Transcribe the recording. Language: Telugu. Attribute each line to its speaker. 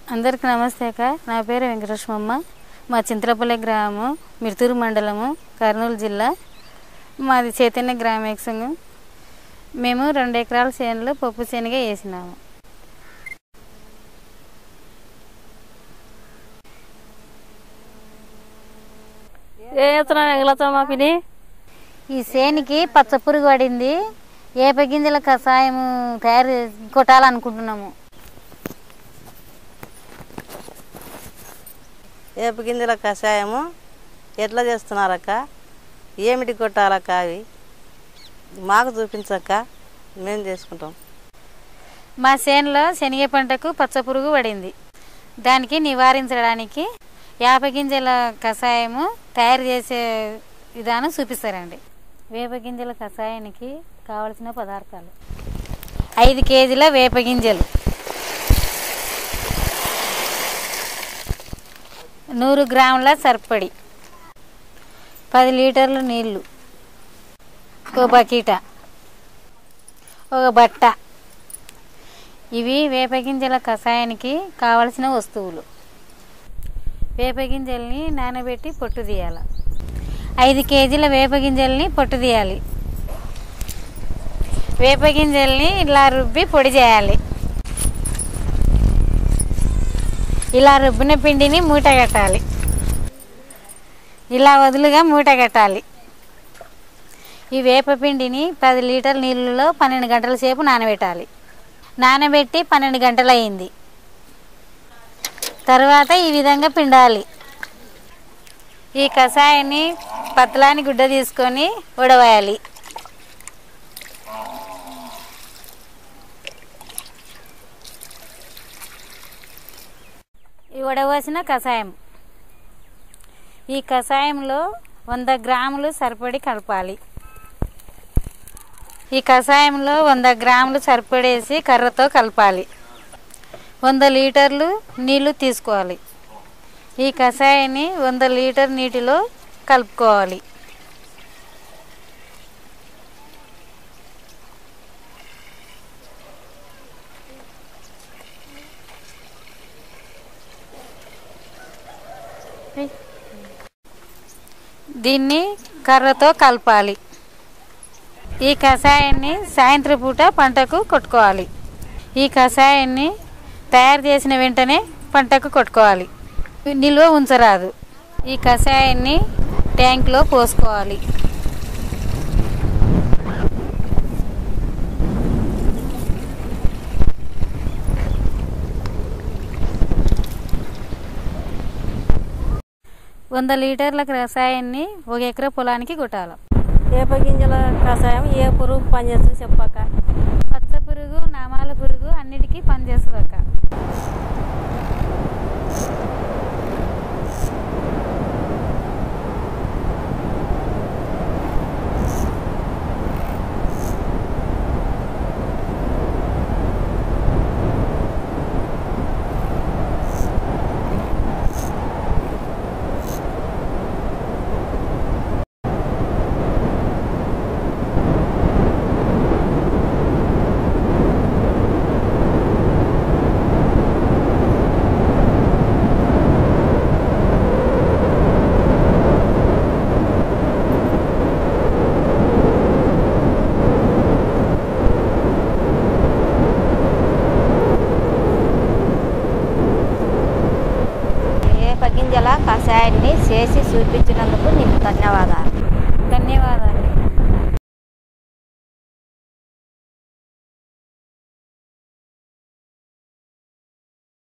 Speaker 1: అందరికీ నమస్తే అక్క నా పేరు వెంకటలక్ష్మమ్మ మా చింతలపల్లి గ్రామం మిర్తూరు మండలము కర్నూలు జిల్లా మాది చైతన్య గ్రామ సంఘం మేము రెండు ఎకరాల చేనులో పప్పు శనగ వేసినాము
Speaker 2: ఏ చేస్తున్నావు ఎంగలతో మా పిని
Speaker 1: ఈ చేనికి పచ్చ పురుగు పడింది ఏప గింజల కషాయం తయారు చేసి కొట్టాలనుకుంటున్నాము
Speaker 3: ఏపు గింజల కషాయము ఎట్లా చేస్తున్నారక్క ఏమిటి కొట్టాలక్క అవి మాకు చూపించక్క మేము చేసుకుంటాం
Speaker 1: మా చేనులో శనగ పంటకు పచ్చ పురుగు పడింది దానికి నివారించడానికి వేప గింజల కషాయము తయారు చేసే విధానం చూపిస్తారండి వేప గింజల కషాయానికి కావలసిన పదార్థాలు ఐదు కేజీల వేప గింజలు నూరు గ్రాముల సర్పడి పది లీటర్లు నీళ్ళు ఒక బకీట ఒక బట్ట ఇవి వేపగింజల కషాయానికి కావలసిన వస్తువులు వేపగింజల్ని నానబెట్టి పొట్టు తీయాలి ఐదు కేజీల వేపగింజల్ని పొట్టు తీయాలి వేపగింజల్ని ఇలా రుబ్బి పొడి చేయాలి ఇలా రుబ్బిన పిండిని మూట కట్టాలి ఇలా వదులుగా మూట కట్టాలి ఈ వేపపిండిని పది లీటర్ నీళ్ళలో పన్నెండు గంటల సేపు నానబెట్టాలి నానబెట్టి పన్నెండు గంటలు అయింది తర్వాత ఈ విధంగా పిండాలి ఈ కషాయాన్ని పతలాని గుడ్డ తీసుకొని ఉడవేయాలి ఈ ఉడవసిన కషాయం ఈ కషాయంలో వంద గ్రాములు సరిపడి కలపాలి ఈ కషాయంలో వంద గ్రాములు సరిపడేసి కర్రతో కలపాలి వంద లీటర్లు నీళ్లు తీసుకోవాలి ఈ కషాయాన్ని వంద లీటర్ నీటిలో కలుపుకోవాలి దీన్ని కర్రతో కలపాలి ఈ కషాయాన్ని సాయంత్రం పూట పంటకు కొట్టుకోవాలి ఈ కషాయాన్ని తయారు చేసిన వెంటనే పంటకు కొట్టుకోవాలి నిల్వ ఉంచరాదు ఈ కషాయాన్ని ట్యాంక్లో పోసుకోవాలి వంద లీటర్ల రసాయాన్ని ఒక ఎకరా పొలానికి కొట్టాలి
Speaker 2: ఏప గింజల కషాయం ఏ పురుగు పనిచేస్తుంది చెప్పక్క
Speaker 1: పచ్చ పురుగు నామాల పురుగు అన్నిటికీ పనిచేస్తుంది అక్క
Speaker 4: ఏప గింజల కషాయాన్ని చేసి చూపించినందుకు నీకు ధన్యవాదాలు
Speaker 1: ధన్యవాదాలు